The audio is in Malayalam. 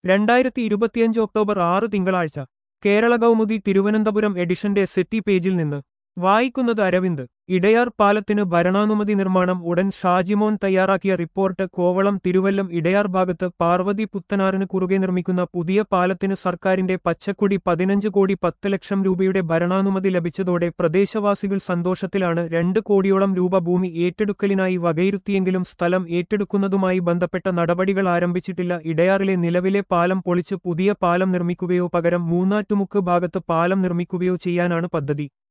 രണ്ടായിരത്തി ഇരുപത്തിയഞ്ച് ഒക്ടോബർ ആറ് തിങ്കളാഴ്ച കേരള കൗമുദി തിരുവനന്തപുരം എഡിഷന്റെ സെറ്റി പേജിൽ നിന്ന് വായിക്കുന്നത് അരവിന്ദ് ഇടയാർ പാലത്തിന് ഭരണാനുമതി നിർമ്മാണം ഉടൻ ഷാജിമോൻ തയ്യാറാക്കിയ റിപ്പോർട്ട് കോവളം തിരുവല്ലം ഇടയാർ ഭാഗത്ത് പാർവതി പുത്തനാറിന് കുറുകെ നിർമ്മിക്കുന്ന പുതിയ പാലത്തിന് സർക്കാരിന്റെ പച്ചക്കുടി പതിനഞ്ച് കോടി പത്ത് ലക്ഷം രൂപയുടെ ഭരണാനുമതി ലഭിച്ചതോടെ പ്രദേശവാസികൾ സന്തോഷത്തിലാണ് രണ്ട് കോടിയോളം രൂപ ഭൂമി ഏറ്റെടുക്കലിനായി വകയിരുത്തിയെങ്കിലും സ്ഥലം ഏറ്റെടുക്കുന്നതുമായി ബന്ധപ്പെട്ട നടപടികൾ ആരംഭിച്ചിട്ടില്ല ഇടയാറിലെ നിലവിലെ പാലം പൊളിച്ച് പുതിയ പാലം നിർമ്മിക്കുകയോ പകരം മൂന്നാറ്റുമുക്ക് ഭാഗത്ത് പാലം നിർമ്മിക്കുകയോ ചെയ്യാനാണ് പദ്ധതി